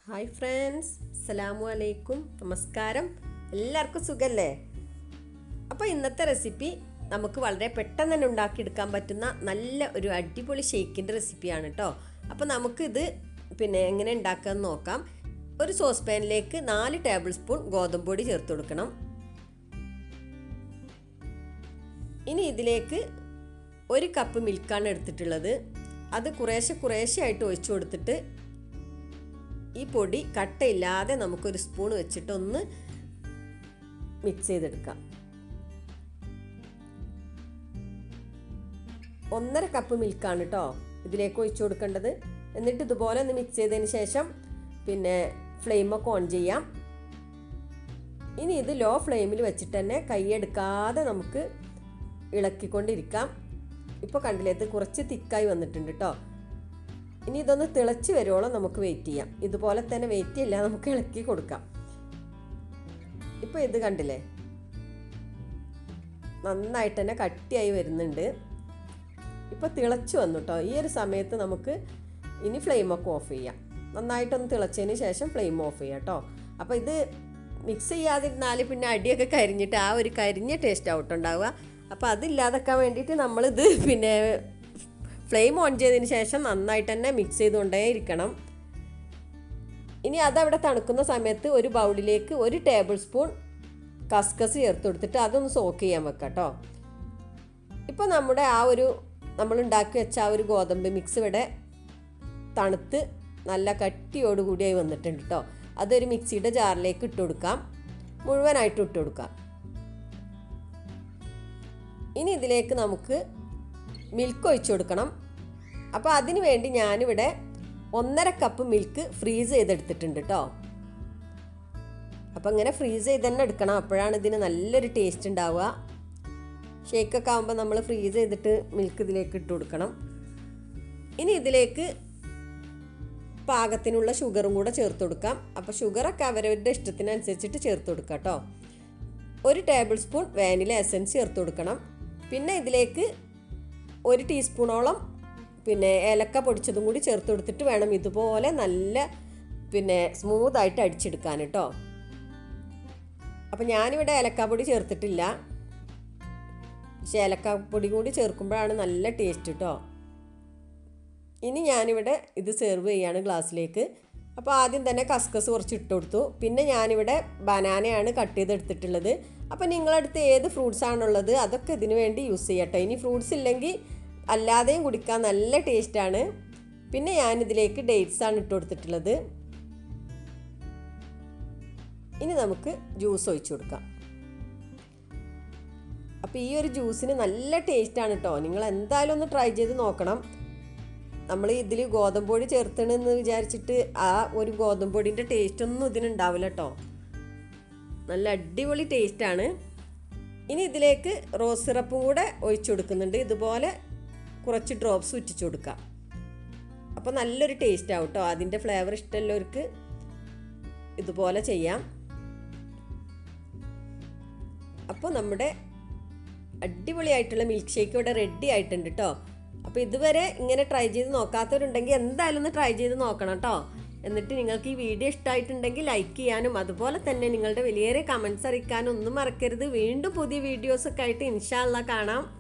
hi friends അസ്സലാമു അലൈക്കും നമസ്കാരം എല്ലാവർക്കും സുഖല്ലേ അപ്പോൾ ഇന്നത്തെ റെസിപ്പി നമുക്ക് വളരെ പെട്ടെന്ന് തന്നെ ഉണ്ടാക്കിയെടുക്കാൻ പറ്റുന്ന നല്ല ഒരു അടിപൊളി ഷേക്കിൻ്റെ റെസിപ്പിയാണ് കേട്ടോ അപ്പോൾ നമുക്കിത് പിന്നെ എങ്ങനെ ഉണ്ടാക്കാമെന്ന് നോക്കാം ഒരു സോസ് പാനിലേക്ക് നാല് ടേബിൾ സ്പൂൺ ഗോതമ്പ് പൊടി ചേർത്ത് കൊടുക്കണം ഇനി ഇതിലേക്ക് ഒരു കപ്പ് മിൽക്കാണ് എടുത്തിട്ടുള്ളത് അത് കുറേശ്ശെ കുറേശ്ശെ ആയിട്ട് ഒഴിച്ചു കൊടുത്തിട്ട് ഈ പൊടി കട്ടയില്ലാതെ നമുക്കൊരു സ്പൂൺ വെച്ചിട്ട് ഒന്ന് മിക്സ് ചെയ്തെടുക്കാം ഒന്നര കപ്പ് മിൽക്കാണ് കേട്ടോ ഇതിലേക്ക് ഒഴിച്ചു കൊടുക്കേണ്ടത് എന്നിട്ട് ഇതുപോലെ ഒന്ന് മിക്സ് ചെയ്തതിന് ശേഷം പിന്നെ ഫ്ലെയിമൊക്കെ ഓൺ ചെയ്യാം ഇനി ഇത് ലോ ഫ്ലെയിമിൽ വെച്ചിട്ട് തന്നെ കൈയെടുക്കാതെ നമുക്ക് ഇളക്കിക്കൊണ്ടിരിക്കാം ഇപ്പോൾ കണ്ടില്ലേ ഇത് കുറച്ച് തിക്കായി വന്നിട്ടുണ്ട് കേട്ടോ ഇനി ഇതൊന്ന് തിളച്ച് വരുവോളം നമുക്ക് വെയിറ്റ് ചെയ്യാം ഇതുപോലെ തന്നെ വെയിറ്റ് ചെയ്യില്ല നമുക്ക് ഇളക്കി കൊടുക്കാം ഇപ്പോൾ ഇത് കണ്ടില്ലേ നന്നായിട്ട് തന്നെ കട്ടിയായി വരുന്നുണ്ട് ഇപ്പോൾ തിളച്ച് വന്നു കേട്ടോ ഈ ഒരു സമയത്ത് നമുക്ക് ഇനി ഫ്ലെയിമൊക്കെ ഓഫ് ചെയ്യാം നന്നായിട്ടൊന്ന് തിളച്ചതിന് ശേഷം ഫ്ലെയിം ഓഫ് ചെയ്യാം കേട്ടോ അപ്പോൾ ഇത് മിക്സ് ചെയ്യാതിരുന്നാൽ പിന്നെ അടിയൊക്കെ കരിഞ്ഞിട്ട് ആ ഒരു കരിഞ്ഞ ടേസ്റ്റ് ഔട്ട് ഉണ്ടാവുക അപ്പോൾ അതില്ലാതാക്കാൻ വേണ്ടിയിട്ട് നമ്മളിത് പിന്നെ ഫ്ലെയിം ഓൺ ചെയ്തതിന് ശേഷം നന്നായിട്ട് തന്നെ മിക്സ് ചെയ്തുകൊണ്ടേ ഇരിക്കണം ഇനി അതവിടെ തണുക്കുന്ന സമയത്ത് ഒരു ബൗളിലേക്ക് ഒരു ടേബിൾ സ്പൂൺ കസ്കസ് ചേർത്ത് കൊടുത്തിട്ട് അതൊന്ന് സോക്ക് ചെയ്യാൻ വെക്കാം കേട്ടോ ഇപ്പോൾ നമ്മുടെ ആ ഒരു നമ്മൾ ഉണ്ടാക്കി വെച്ച ആ ഒരു ഗോതമ്പ് മിക്സ് ഇവിടെ തണുത്ത് നല്ല കട്ടിയോടുകൂടിയായി വന്നിട്ടുണ്ട് കേട്ടോ അതൊരു മിക്സിയുടെ ജാറിലേക്ക് ഇട്ട് കൊടുക്കാം മുഴുവനായിട്ട് ഇട്ട് കൊടുക്കാം ഇനി ഇതിലേക്ക് നമുക്ക് മിൽക്ക് ഒഴിച്ചു കൊടുക്കണം അപ്പോൾ അതിന് വേണ്ടി ഞാനിവിടെ ഒന്നര കപ്പ് മിൽക്ക് ഫ്രീസ് ചെയ്തെടുത്തിട്ടുണ്ട് കേട്ടോ അപ്പോൾ ഇങ്ങനെ ഫ്രീസ് ചെയ്ത് തന്നെ എടുക്കണം അപ്പോഴാണ് ഇതിന് നല്ലൊരു ടേസ്റ്റ് ഉണ്ടാവുക ഷേക്കൊക്കെ ആകുമ്പോൾ നമ്മൾ ഫ്രീസ് ചെയ്തിട്ട് മിൽക്ക് ഇതിലേക്ക് ഇട്ട് കൊടുക്കണം ഇനി ഇതിലേക്ക് പാകത്തിനുള്ള ഷുഗറും കൂടെ ചേർത്ത് കൊടുക്കാം അപ്പോൾ ഷുഗറൊക്കെ അവരവരുടെ ഇഷ്ടത്തിനനുസരിച്ചിട്ട് ചേർത്ത് കൊടുക്കാം കേട്ടോ ഒരു ടേബിൾ സ്പൂൺ വാനില എസൻസ് ചേർത്ത് കൊടുക്കണം പിന്നെ ഇതിലേക്ക് ഒരു ടീസ്പൂണോളം പിന്നെ ഏലക്ക പൊടിച്ചതും കൂടി ചേർത്ത് കൊടുത്തിട്ട് വേണം ഇതുപോലെ നല്ല പിന്നെ സ്മൂത്തായിട്ട് അടിച്ചെടുക്കാൻ കേട്ടോ അപ്പം ഞാനിവിടെ ഏലക്കാപ്പൊടി ചേർത്തിട്ടില്ല പക്ഷേ ഏലക്കാപ്പൊടി കൂടി ചേർക്കുമ്പോഴാണ് നല്ല ടേസ്റ്റ് കേട്ടോ ഇനി ഞാനിവിടെ ഇത് സെർവ് ചെയ്യാണ് ഗ്ലാസ്സിലേക്ക് അപ്പോൾ ആദ്യം തന്നെ കസ്കസ് കുറച്ച് ഇട്ട് കൊടുത്തു പിന്നെ ഞാനിവിടെ ബനാനയാണ് കട്ട് ചെയ്തെടുത്തിട്ടുള്ളത് അപ്പോൾ നിങ്ങളടുത്ത് ഏത് ഫ്രൂട്ട്സ് ആണുള്ളത് അതൊക്കെ ഇതിനു വേണ്ടി യൂസ് ചെയ്യട്ടെ ഇനി ഫ്രൂട്ട്സ് ഇല്ലെങ്കിൽ അല്ലാതെയും കുടിക്കാൻ നല്ല ടേസ്റ്റാണ് പിന്നെ ഞാനിതിലേക്ക് ഡേറ്റ്സ് ആണ് ഇട്ട് കൊടുത്തിട്ടുള്ളത് ഇനി നമുക്ക് ജ്യൂസ് ഒഴിച്ചു കൊടുക്കാം അപ്പോൾ ഈ ഒരു ജ്യൂസിന് നല്ല ടേസ്റ്റാണ് കേട്ടോ നിങ്ങൾ എന്തായാലും ഒന്ന് ട്രൈ ചെയ്ത് നോക്കണം നമ്മൾ ഇതിൽ ഗോതമ്പ് പൊടി ചേർത്തണെന്ന് വിചാരിച്ചിട്ട് ആ ഒരു ഗോതമ്പ് പൊടിൻ്റെ ടേസ്റ്റ് ഒന്നും ഇതിനുണ്ടാവില്ല കേട്ടോ നല്ല അടിപൊളി ടേസ്റ്റാണ് ഇനി ഇതിലേക്ക് റോസ് സിറപ്പും കൂടെ ഒഴിച്ചു കൊടുക്കുന്നുണ്ട് ഇതുപോലെ കുറച്ച് ഡ്രോപ്സ് ഉറ്റിച്ചു കൊടുക്കാം അപ്പോൾ നല്ലൊരു ടേസ്റ്റ് ആവും കേട്ടോ അതിൻ്റെ ഫ്ലേവർ ഇഷ്ടമുള്ളവർക്ക് ഇതുപോലെ ചെയ്യാം അപ്പോൾ നമ്മുടെ അടിപൊളിയായിട്ടുള്ള മിൽക്ക് ഷേക്ക് ഇവിടെ റെഡി ആയിട്ടുണ്ട് കേട്ടോ അപ്പോൾ ഇതുവരെ ഇങ്ങനെ ട്രൈ ചെയ്ത് നോക്കാത്തവരുണ്ടെങ്കിൽ എന്തായാലും ഒന്ന് ട്രൈ ചെയ്ത് നോക്കണം കേട്ടോ എന്നിട്ട് നിങ്ങൾക്ക് ഈ വീഡിയോ ഇഷ്ടമായിട്ടുണ്ടെങ്കിൽ ലൈക്ക് ചെയ്യാനും അതുപോലെ തന്നെ നിങ്ങളുടെ വലിയേറെ കമൻസ് അറിയിക്കാനും ഒന്നും മറക്കരുത് വീണ്ടും പുതിയ വീഡിയോസൊക്കെ ആയിട്ട് ഇൻഷാല്ല കാണാം